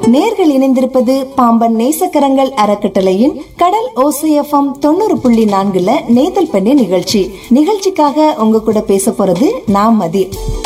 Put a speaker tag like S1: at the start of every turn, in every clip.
S1: நேர்கள் இணைந்திருப்பது பாம்பன் நேசக்கரங்கள் அறக்கட்டளையின் கடல் ஓசைஎஃப்எம் தொண்ணூறு புள்ளி நான்குல நேதல் பெண்ணே நிகழ்ச்சி நிகழ்ச்சிக்காக உங்க கூட பேச போறது நான் மதி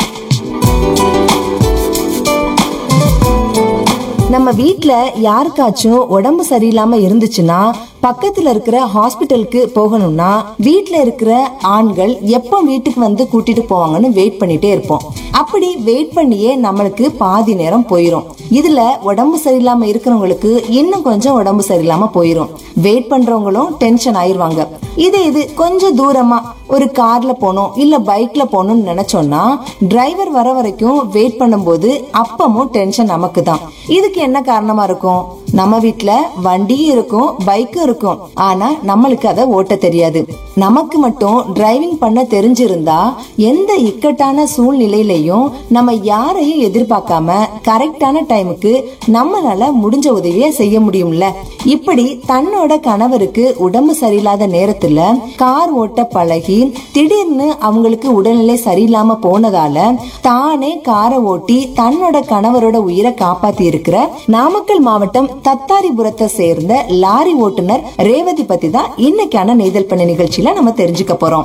S1: நம்ம வீட்ல யாருக்காச்சும் உடம்பு சரியில்லாம இருந்துச்சுன்னா பக்கத்துல இருக்கிற ஹாஸ்பிட்டலுக்கு போகணும்னா வீட்ல இருக்கிற ஆண்கள் எப்போ வீட்டுக்கு வந்து கூட்டிட்டு போவாங்கன்னு வெயிட் பண்ணிட்டே இருப்போம் அப்படி வெயிட் பண்ணியே நம்மளுக்கு பாதி நேரம் போயிரும் இதுல உடம்பு சரியில்லாம இருக்கிறவங்களுக்கு இன்னும் கொஞ்சம் உடம்பு சரியில்லாம போயிரும் வெயிட் பண்றவங்களும் டென்ஷன் ஆயிருவாங்க இது இது கொஞ்சம் தூரமா ஒரு கார்ல போனோம் இல்ல பைக்ல போகணும்னு நினைச்சோம்னா டிரைவர் வர வரைக்கும் வெயிட் பண்ணும்போது அப்பமும் டென்ஷன் நமக்கு தான் இதுக்கு என்ன காரணமா இருக்கும் நம்ம வீட்ல வண்டியும் இருக்கும் பைக்கும் இருக்கும் ஆனா நம்மளுக்கு அதை ஓட்ட தெரியாது நமக்கு மட்டும் டிரைவிங் பண்ண தெரிஞ்சிருந்தா எந்த இக்கட்டான சூழ்நிலையிலையும் நம்ம யாரையும் எதிர்பார்க்காம கரெக்டான டைமுக்கு நம்மளால முடிஞ்ச உதவியை செய்ய முடியும்ல இப்படி தன்னோட கணவருக்கு உடம்பு சரியில்லாத நேரத்துல கார் ஓட்ட பழகி திடீர்னு அவங்களுக்கு உடல்நிலை சரியில்லாம போனதால தானே காரை ஓட்டி தன்னோட கணவரோட உயிரை காப்பாத்தி இருக்கிற நாமக்கல் மாவட்டம் தத்தாரிபுரத்தை சேர்ந்த லாரி ஓட்டுநர் ரேவதி பத்தி தான் இன்னைக்கான நெய்தல் பண்ண நிகழ்ச்சியில நம்ம தெரிஞ்சுக்க போறோம்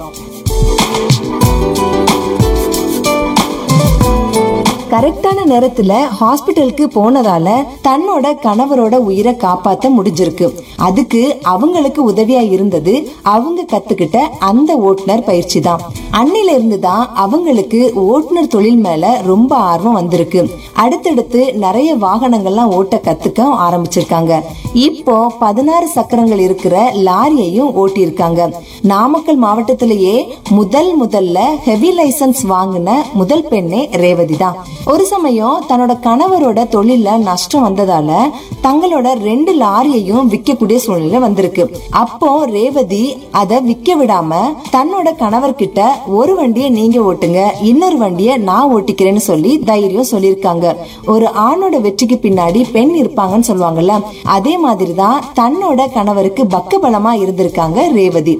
S1: கரெக்டான நேரத்துல ஹாஸ்பிட்டலுக்கு போனதால தன்னோட கணவரோட உயிரை காப்பாத்த முடிஞ்சிருக்கு அதுக்கு அவங்களுக்கு உதவியா இருந்தது அவங்க கத்துக்கிட்ட அந்த ஓட்டுநர் பயிற்சி தான் அன்னில இருந்து தான் அவங்களுக்கு ஓட்டுநர் தொழில் மேல ரொம்ப ஆர்வம் வந்திருக்கு அடுத்தடுத்து நிறைய வாகனங்கள்லாம் ஓட்ட கத்துக்க ஆரம்பிச்சிருக்காங்க இப்போ பதினாறு சக்கரங்கள் இருக்கிற லாரியையும் ஓட்டியிருக்காங்க நாமக்கல் மாவட்டத்திலேயே முதல் முதல்ல ஹெவி லைசன்ஸ் வாங்கின முதல் பெண்ணே ரேவதி தான் ஒரு சமயம் தன்னோட கணவரோட தொழில நஷ்டம் வந்ததால தங்களோட ரெண்டு லாரியையும் விற்கக்கூடிய சூழ்நிலை வந்திருக்கு அப்போ ரேவதி அதை விற்க விடாம தன்னோட கணவர்கிட்ட ஒரு வண்டியை நீங்க ஓட்டுங்க இன்னொரு வண்டியை நான் ஓட்டிக்கிறேன்னு சொல்லி தைரியம் சொல்லியிருக்காங்க ஒரு ஆணோட வெற்றிக்கு பின்னாடி பெண் இருப்பாங்கன்னு சொல்லுவாங்கல்ல அதே மாதிரிதான் தன்னோட கணவருக்கு பக்கபலமா இருந்திருக்காங்க ரேவதி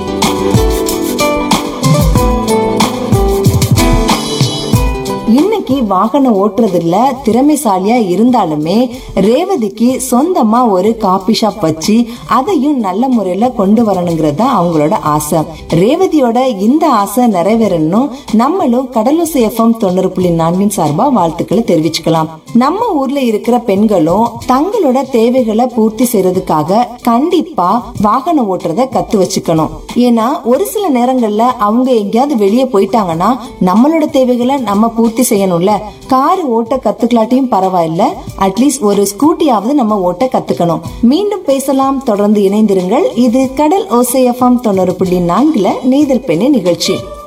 S1: இன்னைக்கு வாகனம் ஓட்டுறதுல திறமைசாலியா இருந்தாலுமே ரேவதிக்கு சொந்தமா ஒரு காபி ஷாப் வச்சு அதையும் நல்ல முறையில கொண்டு வரணுங்கிறது தான் அவங்களோட ஆசை ரேவதியோட இந்த ஆசை நிறைவேறணும் நம்மளும் கடலூசி எஃப்எம் தொண்ணூறு புள்ளி நான்கின் சார்பா வாழ்த்துக்களை தெரிவிச்சுக்கலாம் நம்ம ஊர்ல இருக்கிற பெண்களும் தங்களோட தேவைகளை பூர்த்தி செய்யறதுக்காக கண்டிப்பா வாகனம் ஓட்டுறத கத்து வச்சுக்கணும் ஏன்னா ஒரு சில நேரங்கள்ல அவங்க எங்கேயாவது வெளியே போயிட்டாங்கன்னா நம்மளோட தேவைகளை நம்ம பூர்த்தி செய்யணும்ல கார் ஓட்ட கத்துக்கலாட்டியும் பரவாயில்ல அட்லீஸ்ட் ஒரு ஸ்கூட்டியாவது நம்ம ஓட்ட கத்துக்கணும் மீண்டும் பேசலாம் தொடர்ந்து இணைந்திருங்கள் இது கடல் ஓசைஎஃப்எம் தொண்ணூறு புள்ளி நான்குல நீதல் பெண்ணே நிகழ்ச்சி